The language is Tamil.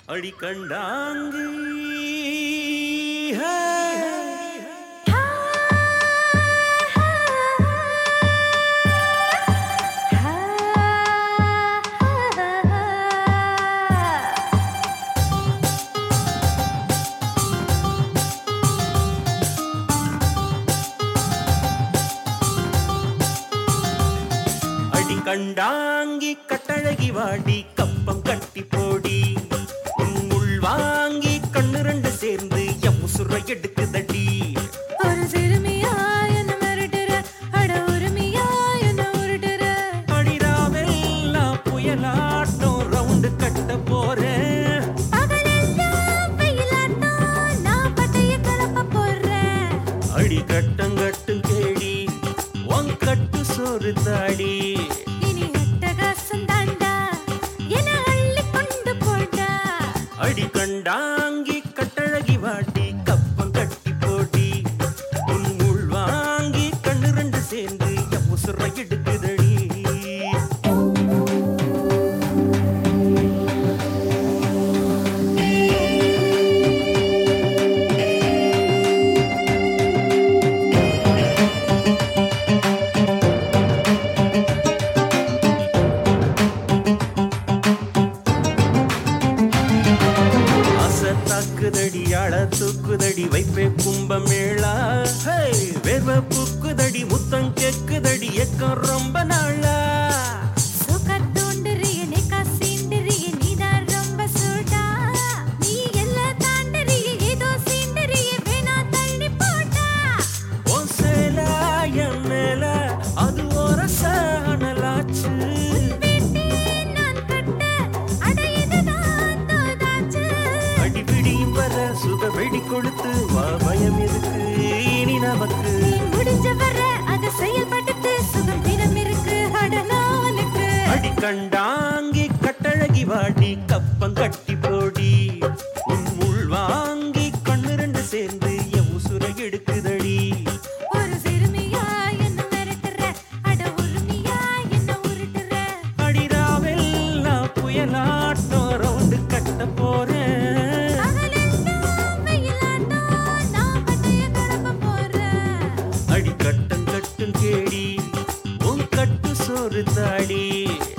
அடி கண்டாங்கி ஹே. அடி கண்டாங்கி கட்டழகி வாடி கப்பம் கட்டி போடி உன் உள் வாங்கி கண்ணு ரெண்டு சேர்ந்து எம்முசுர எடுக்குதடி ஒரு சிறுமியா என்ன மிரட்டுற அட உரிமையா என்ன உருட்டுற அடிராவெல்லாம் புயலாட்டம் ரவுண்டு கட்ட போறேன் பகலெல்லாம் வெயிலாட்டம் நான் பட்டைய கலப்ப போடுறேன் அடி கட்டங்கட்டு கேடி உன் கட்டு சோறு தாடி இனி அட்டகாசம் தாண்டா என அள்ளி கொண்டு போடா அடி கண்டாங்கி கட்டழகி வாடி கப்பம் கட்டி போடி உன் உள் வாங்கி கண்ணு ரெண்டு சேர்ந்து எம்முசுர எடுக்குதடி ஆசை தாக்குதடி அழ தூக்குதடி வைப்பே கும்பமேளா ஹே, வேர்வை புக்குதடி முத்தம் கேக்குதடி எக்கம் ரொம்ப நாளா சுக தூண்டுறிய நெக்கா சீண்டுறிய நீதான் ரொம்ப சூடா நீ எல்லாம் தாண்டுறிய ஏதோ சீண்டுறிய வேணா தள்ளி போடா உன் சேலா என் மேல அது ஒரு சாணலாச்சு வீட்டே நான் கட்ட அட இதுதான் தோதாச்சு அடி பிடியும் வர சுக வெடி கொடுத்து வா பயம் எதுக்கு இனி நமக்கு நீ முடிஞ்ச வர அது செயல்படுத்து சுதந்திரம் இருக்கு அடனாவனுக்கு அடி கண்டாங்கி கட்டழகி வாடி கப்பம் கட்டி போடி உன் உள் வாங்கி கண்ணு ரெண்டு சேர்ந்து என் உசுர எடுக்குதடி ஒரு சிறுமியா என்ன மிரட்டுற அட உரிமையா என்ன உருட்டுற அடிராவெல்லாம் புயலாட்டம் ரவுண்டு கட்ட போறேன் பகலெல்லாம் வெயிலாட்டம் நான் பட்டைய கிளம்ப போறேன் அடி கட்டம் கட்டும் கேடி உன் கட்டு சோறு தாடி